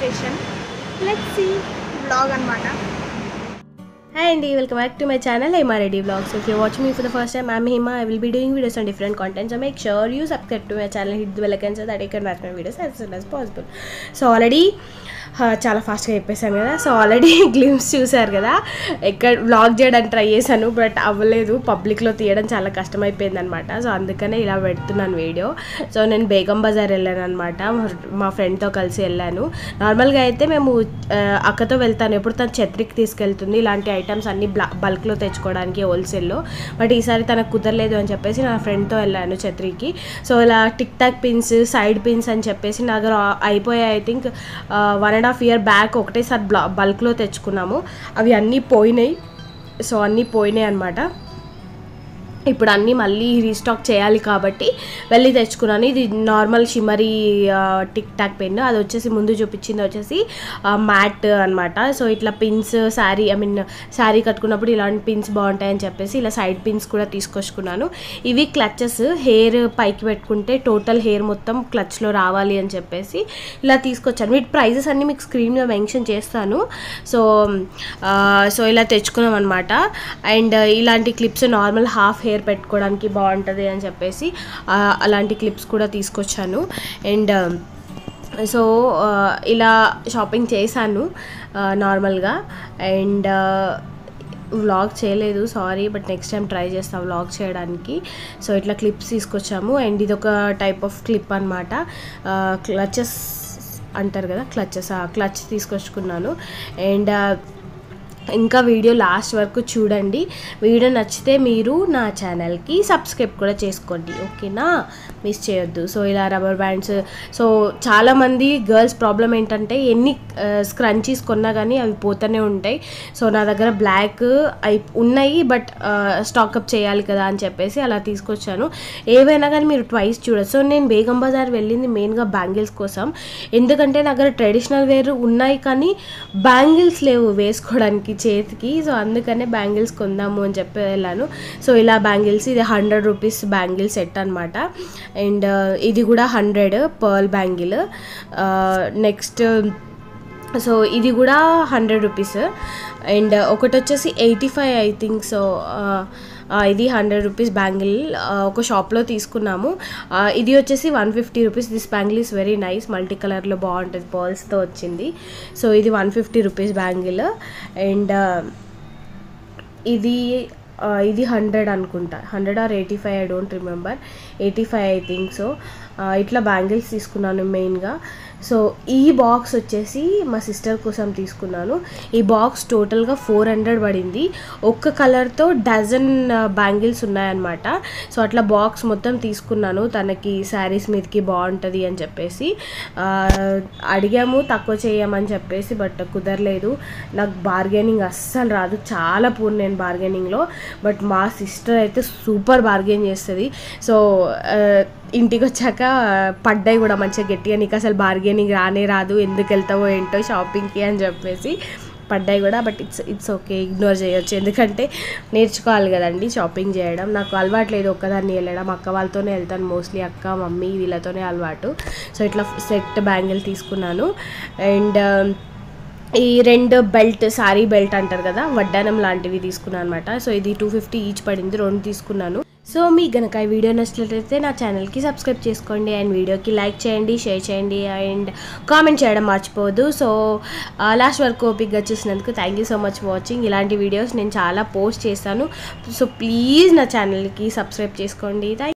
Location let see blog అనమాట Hi Andy, welcome back to my channel Hema Ready Vlogs. If you're watching me for the first time, I'm Hema. I will be doing videos on different content. So make sure you subscribe to my channel, hit the bell icon so that you can watch my videos as soon as possible. So already చాలా ఫాస్ట్గా చెప్పేశాను కదా so already glimpse చూశారు కదా ఎక్కడ vlog చేయడానికి try చేశాను but అవ్వలేదు పబ్లిక్లో తీయడం చాలా కష్టమైపోయింది అనమాట సో అందుకనే ఇలా పెడుతున్నాను వీడియో సో నేను బేగం బజార్ వెళ్ళాను అనమాట మా ఫ్రెండ్తో కలిసి వెళ్ళాను నార్మల్గా అయితే మేము ఆ, అక్కతో వెళ్తాను ఎప్పుడు తను ఛత్రికి తీసుకెళ్తుంది ఇలాంటి ఐటమ్స్ అన్ని బ్లా బల్క్లో తెచ్చుకోవడానికి హోల్సేల్లో బట్ ఈసారి తనకు కుదరలేదు అని చెప్పేసి నా ఫ్రెండ్తో వెళ్ళాను ఛత్రికి సో ఇలా TikTok pins side pins అని చెప్పేసి నా దగ్గర అయిపోయాయి I think one and half year back ఒకటేసారి బ్లా బల్క్లో తెచ్చుకున్నాము అవి అన్నీ పోయినాయి సో అన్నీ పోయినాయి అనమాట ఇప్పుడు అన్నీ మళ్ళీ రీస్టాక్ చేయాలి కాబట్టి వెళ్ళి తెచ్చుకున్నాను ఇది normal shimmery TikTok pen అది వచ్చేసి ముందు చూపించింది వచ్చేసి మ్యాట్ అనమాట సో ఇట్లా pins sari I mean sari కట్టుకున్నప్పుడు ఇలాంటి పిన్స్ బాగుంటాయని చెప్పేసి ఇలా సైడ్ పిన్స్ కూడా తీసుకొచ్చుకున్నాను ఇవి క్లచెస్ హెయిర్ పైకి పెట్టుకుంటే టోటల్ హెయిర్ మొత్తం క్లచ్లో రావాలి అని చెప్పేసి ఇలా తీసుకొచ్చాను వీటి ప్రైజెస్ అన్నీ మీకు స్క్రీన్లో మెన్షన్ చేస్తాను సో ఆ, సో ఇలా తెచ్చుకున్నాం అనమాట అండ్ ఇలాంటి క్లిప్స్ నార్మల్ హాఫ్ హెయిర్ పెట్టుకోవడానికి బాగుంటుంది అని చెప్పేసి ఆ, అలాంటి క్లిప్స్ కూడా తీసుకొచ్చాను అండ్ సో ఆ, ఇలా షాపింగ్ చేశాను ఆ, నార్మల్గా అండ్ వ్లాగ్ చేయలేదు sorry but next time try చేస్తాను వ్లాగ్ చేయడానికి సో ఇట్లా క్లిప్స్ తీసుకొచ్చాము అండ్ ఇది ఒక టైప్ ఆఫ్ క్లిప్ అనమాట క్లచెస్ అంటారు కదా క్లచెస్ ఆ క్లచ్ తీసుకొచ్చుకున్నాను అండ్ ఇంకా వీడియో లాస్ట్ వరకు చూడండి వీడియో నచ్చితే మీరు నా ఛానల్కి సబ్స్క్రైబ్ కూడా చేసుకోండి ఓకేనా మిస్ చేయొద్దు సో ఇలా రబ్బర్ బ్యాండ్స్ సో చాలామంది గర్ల్స్ ప్రాబ్లం ఏంటంటే ఎన్ని స్క్రంచీస్ కొన్నా కానీ అవి పోతూనే ఉంటాయి సో నా దగ్గర బ్లాక్ అయి ఉన్నాయి బట్ స్టాకప్ చేయాలి కదా అని చెప్పేసి అలా తీసుకొచ్చాను ఏవైనా కానీ మీరు ట్వైస్ చూడొచ్చు సో నేను బేగం బజార్ వెళ్ళింది మెయిన్గా బ్యాంగిల్స్ కోసం ఎందుకంటే నా దగ్గర ట్రెడిషనల్ వేర్ ఉన్నాయి కానీ బ్యాంగిల్స్ లేవు వేసుకోవడానికి చేతికి సో అందుకనే బ్యాంగిల్స్ కొందాము అని చెప్పి వెళ్ళాను సో ఇలా బ్యాంగిల్స్ ఇది హండ్రెడ్ రూపీస్ బ్యాంగిల్ సెట్ అనమాట అండ్ ఇది కూడా hundred pearl bangle next so ఇది కూడా హండ్రెడ్ రూపీస్ అండ్ ఒకటి వచ్చేసి eighty five I think so ఇది హండ్రెడ్ రూపీస్ బ్యాంగిల్ ఒక షాప్లో తీసుకున్నాము ఆ, ఇది వచ్చేసి one fifty rupees this bangle is very nice multi కలర్లో బాగుంటుంది పర్ల్స్తో వచ్చింది సో ఇది one fifty rupees bangle and ఇది ఆ, ఇది హండ్రెడ్ అనుకుంటా hundred or eighty five I don't remember eighty five I think so ఇట్లా బ్యాంగిల్స్ తీసుకున్నాను మెయిన్గా సో ఈ బాక్స్ వచ్చేసి మా సిస్టర్ కోసం తీసుకున్నాను ఈ బాక్స్ టోటల్గా ఫోర్ హండ్రెడ్ పడింది ఒక్క కలర్తో డజన్ బ్యాంగిల్స్ ఉన్నాయన్నమాట సో అట్లా బాక్స్ మొత్తం తీసుకున్నాను తనకి శారీస్ మీదకి బాగుంటుంది అని చెప్పేసి ఆ, అడిగాము తక్కువ చేయమని చెప్పేసి బట్ కుదరలేదు నాకు బార్గెనింగ్ అస్సలు రాదు చాలా పూర్ నేను బార్గెనింగ్లో బట్ మా సిస్టర్ అయితే సూపర్ బార్గెన్ చేస్తుంది సో ఆ, ఇంటికి వచ్చాక పడ్డాయి కూడా మంచిగా గట్టిగా నీకు అసలు బార్గెనింగ్ రానే రాదు ఎందుకు వెళ్తావో ఏంటో షాపింగ్కి అని చెప్పేసి పడ్డాయి కూడా but it's it's okay ignore చేయొచ్చు ఎందుకంటే నేర్చుకోవాలి కదండి షాపింగ్ చేయడం నాకు అలవాటు లేదు ఒక్కదాన్ని వెళ్ళడం అక్క వాళ్ళతోనే వెళ్తాను మోస్ట్లీ అక్క మమ్మీ వీళ్ళతోనే అలవాటు సో ఇట్లా సెట్ బ్యాంగిల్ తీసుకున్నాను అండ్ ఈ రెండు బెల్ట్ సారీ బెల్ట్ అంటారు కదా వడ్డానం లాంటివి తీసుకున్నాను అనమాట సో ఇది టూ ఫిఫ్టీ ఈచ్ పడింది రెండు తీసుకున్నాను సో మీకు గనక ఈ వీడియో నచ్చినట్లయితే నా ఛానల్కి సబ్స్క్రైబ్ చేసుకోండి అండ్ వీడియోకి లైక్ చేయండి షేర్ చేయండి అండ్ కామెంట్ చేయడం మర్చిపోవద్దు సో లాస్ట్ వరకు ఓపిక్గా చూసినందుకు thank you so much watching ఇలాంటి వీడియోస్ నేను చాలా పోస్ట్ చేస్తాను సో ప్లీజ్ నా ఛానల్కి సబ్స్క్రైబ్ చేసుకోండి థ్యాంక్